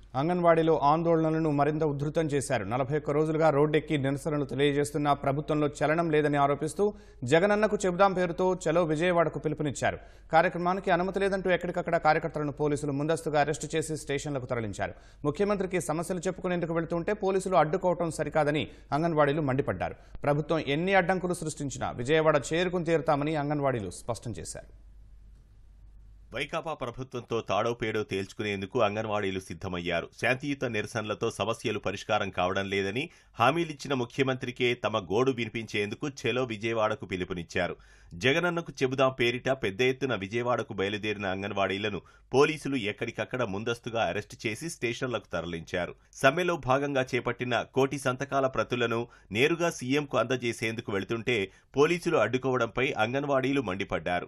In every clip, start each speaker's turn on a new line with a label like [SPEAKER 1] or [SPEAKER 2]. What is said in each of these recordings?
[SPEAKER 1] అంగన్వాడీలో ఆందోళనలను మరింత ఉధృతం చేశారు నలభై ఒక్క రోజులుగా రోడ్డెక్కి నిరసనలు తెలియజేస్తున్న ప్రభుత్వంలో చలనం లేదని ఆరోపిస్తూ జగనన్నకు చెబుదాం పేరుతో చలో విజయవాడకు పిలుపునిచ్చారు కార్యక్రమానికి అనుమతి లేదంటూ ఎక్కడికక్కడ కార్యకర్తలను పోలీసులు ముందస్తుగా అరెస్టు చేసి స్టేషన్లకు తరలించారు ముఖ్యమంత్రికి సమస్యలు చెప్పుకునేందుకు వెళుతుంటే పోలీసులు అడ్డుకోవటం సరికాదని అంగన్వాడీలు మండిపడ్డారు ప్రభుత్వం ఎన్ని అడ్డంకులు సృష్టించినా విజయవాడ చేరుకుని తీరుతామని అంగన్వాడీలు స్పష్టం చేశారు
[SPEAKER 2] వైకాపా ప్రభుత్వంతో తాడో పేడో తేల్చుకునేందుకు అంగన్వాడీలు సిద్ధమయ్యారు శాంతియుత నిరసనలతో సమస్యలు పరిష్కారం కావడం లేదని హామీలిచ్చిన ముఖ్యమంత్రికే తమ గోడు వినిపించేందుకు చెలో విజయవాడకు పిలుపునిచ్చారు జగనన్నకు చెబుదాం పేరిట పెద్ద ఎత్తున విజయవాడకు బయలుదేరిన అంగన్వాడీలను పోలీసులు ఎక్కడికక్కడ ముందస్తుగా అరెస్టు చేసి స్టేషన్లకు తరలించారు సమ్మెలో భాగంగా చేపట్టిన కోటి సంతకాల ప్రతులను నేరుగా సీఎంకు అందజేసేందుకు వెళుతుంటే పోలీసులు అడ్డుకోవడంపై అంగన్వాడీలు మండిపడ్డారు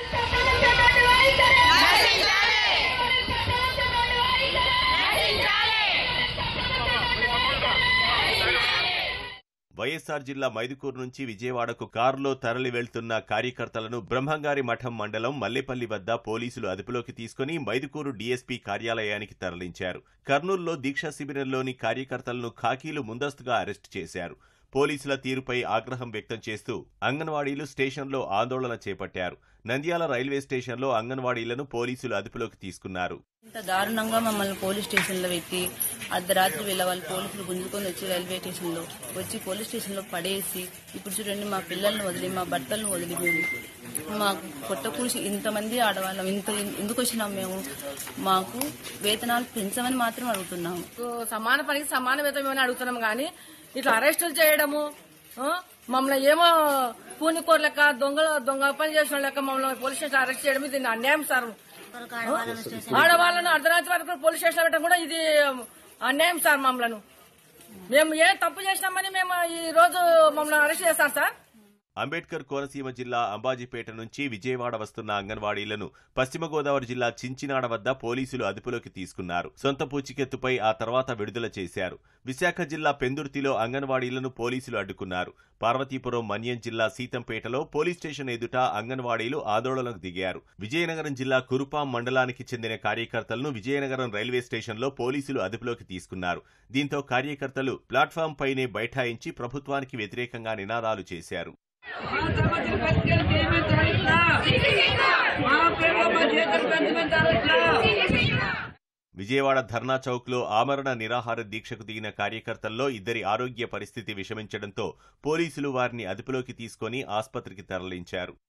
[SPEAKER 2] వైఎస్సార్ జిల్లా మైదుకూరు నుంచి విజయవాడకు కారులో తరలి వెళ్తున్న కార్యకర్తలను బ్రహ్మంగారి మఠం మండలం మల్లేపల్లి వద్ద పోలీసులు అదుపులోకి తీసుకుని మైదుకూరు డీఎస్పీ కార్యాలయానికి తరలించారు కర్నూలులో దీక్షా శిబిరంలోని కార్యకర్తలను ఖాకీలు ముందస్తుగా అరెస్టు చేశారు పోలీసుల తీరుపై ఆగ్రహం వ్యక్తం చేస్తూ అంగన్వాడీలు స్టేషన్లో ఆందోళన చేపట్టారు నంద్యాల రైల్వే స్టేషన్లో అంగన్వాడీలను పోలీసులు అదుపులోకి తీసుకున్నారు
[SPEAKER 3] ఇంత దారుణంగా మమ్మల్ని పోలీస్ స్టేషన్లో పెట్టి అర్ధరాత్రి వేళ వాళ్ళు పోలీసులు గుంజుకొని వచ్చి రైల్వే స్టేషన్లో వచ్చి పోలీస్ స్టేషన్లో పడేసి ఇప్పుడు చూడండి మా పిల్లల్ని వదిలి మా భర్తలను వదిలి మేము మాకు కొత్త కూర్చి ఇంతమంది ఆడవాళ్ళం ఇంత ఎందుకు వచ్చినాం మేము మాకు వేతనాలు పెంచమని మాత్రం అడుగుతున్నాము
[SPEAKER 4] సమాన పనికి సమాన వేతనం అడుగుతున్నాం కానీ ఇట్లా అరెస్టులు చేయడము ఆ, మమ్మల్ని ఏమో పూనికోర్ లెక్క దొంగ దొంగ పని చేసిన లెక్క మమ్మల్ని పోలీస్ స్టేషన్ అరెస్ట్ చేయడం ఇది అన్యాయం సార్ ఆడవాళ్ళను అర్ధరాత్రి వరకు పోలీస్ స్టేషన్ పెట్టడం కూడా ఇది అన్యాయం సార్ మమ్మల్ని మేము ఏ తప్పు చేసినామని మేము ఈ రోజు మమ్మల్ని అరెస్ట్ చేస్తాం సార్
[SPEAKER 2] అంబేద్కర్ కోనసీమ జిల్లా అంబాజీపేట నుంచి విజయవాడ వస్తున్న అంగన్వాడీలను పశ్చిమ గోదావరి జిల్లా చించినాడ వద్ద పోలీసులు అదుపులోకి తీసుకున్నారు సొంత పూచికెత్తుపై ఆ తర్వాత విడుదల చేశారు విశాఖ జిల్లా పెందుర్తిలో అంగన్వాడీలను పోలీసులు అడ్డుకున్నారు పార్వతీపురం మన్యం జిల్లా సీతంపేటలో పోలీస్ స్టేషన్ ఎదుట అంగన్వాడీలు ఆందోళనకు దిగారు విజయనగరం జిల్లా కురుపాం మండలానికి చెందిన కార్యకర్తలను విజయనగరం రైల్వే స్టేషన్లో పోలీసులు అదుపులోకి తీసుకున్నారు దీంతో కార్యకర్తలు ప్లాట్ఫామ్ పైనే బైఠాయించి ప్రభుత్వానికి వ్యతిరేకంగా నినాదాలు చేశారు విజయవాడ ధర్నా చౌక్లో ఆమరణ నిరాహార దీక్షకు దిగిన కార్యకర్తల్లో ఇద్దరి ఆరోగ్య పరిస్థితి విషమించడంతో పోలీసులు వారిని అదుపులోకి తీసుకొని ఆస్పత్రికి తరలించారు